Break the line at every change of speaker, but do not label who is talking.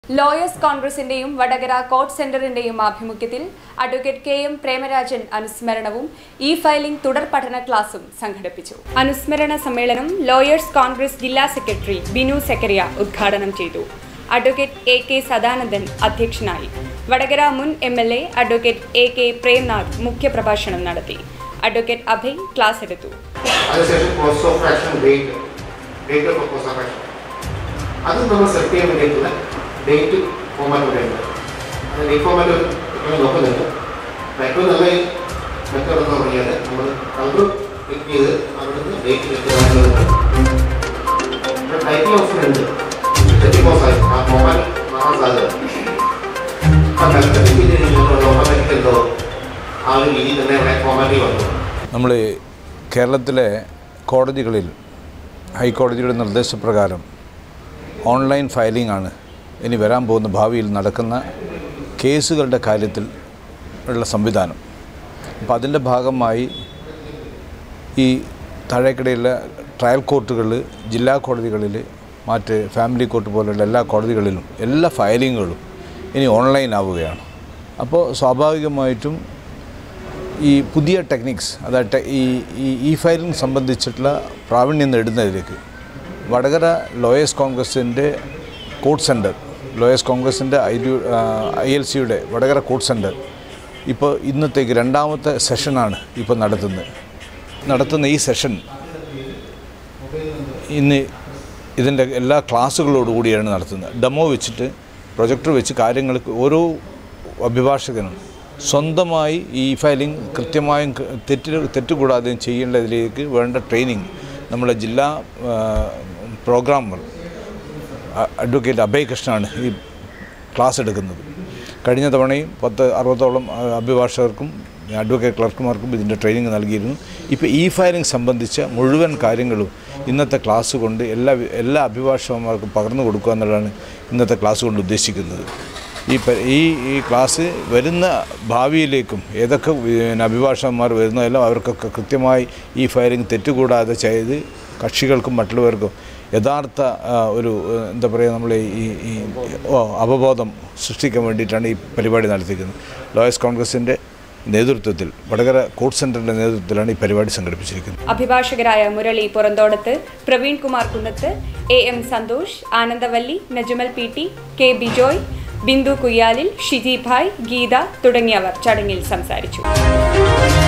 lawyers കോൺഗ്രസിന്റെയും Vadakara court സെന്ററിന്റെയും ആഭിമുഖ്യത്തിൽ അഡ്വക്കേറ്റ് കെ എം പ്രേമരാജൻ അനുസ്മരണവും ഇ ഫയലിംഗ് തുടർ പഠന ക്ലാസും സംഘടിപ്പിച്ചു അനുസ്മരണ സമ്മേളനം ലോയേഴ്സ് കോൺഗ്രസ് ജില്ലാ സെക്രട്ടറി ബിനു സെക്കരിയ ഉദ്ഘാടനം ചെയ്തു അഡ്വക്കേറ്റ് എ കെ സദാനന്ദൻ അധ്യക്ഷനായി വടകര മുൻ M L A advocate A K Premnath മുഖ്യപ്രഭാഷണം നടത്തി അഡ്വക്കേറ്റ് അഭയ് ക്ലാസ് എടുത്തു
അതിനുശേഷം course of action date date of course of action അത് നമ്മൾ സെറ്റ് ചെയ്യാൻ വേണ്ടിയിട്ടുള്ള ഡേറ്റ് ഫോമാറ്റ് ഇവിടെ ഉണ്ട് അത് ഡേറ്റ് ഫോമാറ്റ് നമ്മൾ നോക്കുന്നുണ്ട് അപ്പോൾ ഏറ്റവും നല്ല മെത്തേഡ് എന്ന് പറഞ്ഞാൽ നമ്മൾ കളർ ക്ലിക്ക് ചെയ്ത് അവിടുന്ന് ഡേറ്റ് ലഭ്യമാകുന്നുണ്ട് ടൈപ്പിംഗ് ഓപ്ഷൻ ഉണ്ട് തെറ്റി പോസായി ആ ഫോമാറ്റ് മാറാൻ സാധ്യത ആ കളർ ക്ലിക്ക് ചെയ്ത് കഴിഞ്ഞാൽ ഓട്ടോമാറ്റിക് എന്തോ ആ ഒരു രീതിയിൽ തന്നെ ഇവിടെ ഫോമാറ്റിൽ വന്നു
നമ്മൾ കേരളത്തിലെ കോടതികളിൽ ഹൈക്കോടതിയുടെ നിർദ്ദേശപ്രകാരം ഓൺലൈൻ ഫയലിംഗ് ആണ് ഇനി വരാൻ പോകുന്ന ഭാവിയിൽ നടക്കുന്ന കേസുകളുടെ കാര്യത്തിൽ ഉള്ള സംവിധാനം അപ്പോൾ അതിൻ്റെ ഭാഗമായി ഈ താഴേക്കിടയിലെ ട്രയൽ കോർട്ടുകൾ ജില്ലാ കോടതികളിൽ മറ്റ് ഫാമിലി കോർട്ട് പോലുള്ള എല്ലാ കോടതികളിലും എല്ലാ ഫയലിങ്ങുകളും ഇനി ഓൺലൈൻ ആവുകയാണ് അപ്പോൾ സ്വാഭാവികമായിട്ടും ഈ പുതിയ ടെക്നിക്സ് അതായത് ഈ ഈ ഇ ഫയലിംഗ് സംബന്ധിച്ചിട്ടുള്ള പ്രാവീണ്യം നേടുന്നതിലേക്ക് വടകര ലോയേഴ്സ് കോൺഗ്രസിൻ്റെ കോർട്ട് സെൻറ്റർ ലോയേഴ്സ് കോൺഗ്രസിൻ്റെ ഐ ഡി ഐ എൽ സിയുടെ വടകര കോർട്ട് സെൻറ്റർ ഇപ്പോൾ ഇന്നത്തേക്ക് രണ്ടാമത്തെ സെഷനാണ് ഇപ്പോൾ നടത്തുന്നത് നടത്തുന്ന ഈ സെഷൻ ഇന്ന് ഇതിൻ്റെ എല്ലാ ക്ലാസ്സുകളോടുകൂടിയാണ് നടത്തുന്നത് ഡെമോ വെച്ചിട്ട് പ്രൊജക്ടർ വെച്ച് കാര്യങ്ങൾക്ക് ഓരോ അഭിഭാഷകനും സ്വന്തമായി ഈ ഫയലിംഗ് കൃത്യമായും ക- തെറ്റ് തെറ്റുകൂടാതെയും ചെയ്യേണ്ടതിലേക്ക് വേണ്ട ട്രെയിനിങ് നമ്മുടെ ജില്ലാ പ്രോഗ്രാമർ അ- അഡ്വക്കേറ്റ് അഭയ് കൃഷ്ണനാണ് ഈ ക്ലാസ് എടുക്കുന്നത് കഴിഞ്ഞ തവണയും പത്ത് അറുപതോളം ആ, അഭിഭാഷകർക്കും അഡ്വക്കേറ്റ് ക്ലർക്കുമാർക്കും ഇതിൻ്റെ ട്രെയിനിങ് നൽകിയിരുന്നു ഇപ്പോൾ ഇ ഫയലിംഗ് സംബന്ധിച്ച മുഴുവൻ കാര്യങ്ങളും ഇന്നത്തെ ക്ലാസ് കൊണ്ട് എല്ലാ വി- എല്ലാ അഭിഭാഷകന്മാർക്കും പകർന്നു കൊടുക്കുക എന്നുള്ളതാണ് ഇന്നത്തെ ക്ലാസ് കൊണ്ട് ഉദ്ദേശിക്കുന്നത് ഈ പ- ഈ ഈ ക്ലാസ് വരുന്ന ഭാവിയിലേക്കും ഏതൊക്കെ പിന്നെ അഭിഭാഷകന്മാർ വരുന്നതെല്ലാം അവർക്കൊക്കെ കൃത്യമായി ഈ ഫയലിംഗ് തെറ്റുകൂടാതെ ചെയ്ത് കക്ഷികൾക്കും മറ്റുള്ളവർക്കും യഥാർത്ഥ ആ, ഒരു ആ, എന്താ പറയുക നമ്മൾ ഈ ഈ ഓ, അവബോധം സൃഷ്ടിക്കാൻ വേണ്ടിയിട്ടാണ് ഈ പരിപാടി നടത്തിക്കുന്നത് ലോയേഴ്സ് കോൺഗ്രസിൻ്റെ നേതൃത്വത്തിൽ വടകര കോർട്ട് സെൻറ്ററിൻ്റെ നേതൃത്വത്തിലാണ് ഈ പരിപാടി സംഘടിപ്പിച്ചിരിക്കുന്നത്
അഭിഭാഷകരായ Murali Puranthodath Praveen Kumar Kunnath A M Santhosh Anandavalli Najumal P T K Bijoy Bindu Kuyyalil Shiji Bhai Geetha തുടങ്ങിയവർ ചടങ്ങിൽ സംസാരിച്ചു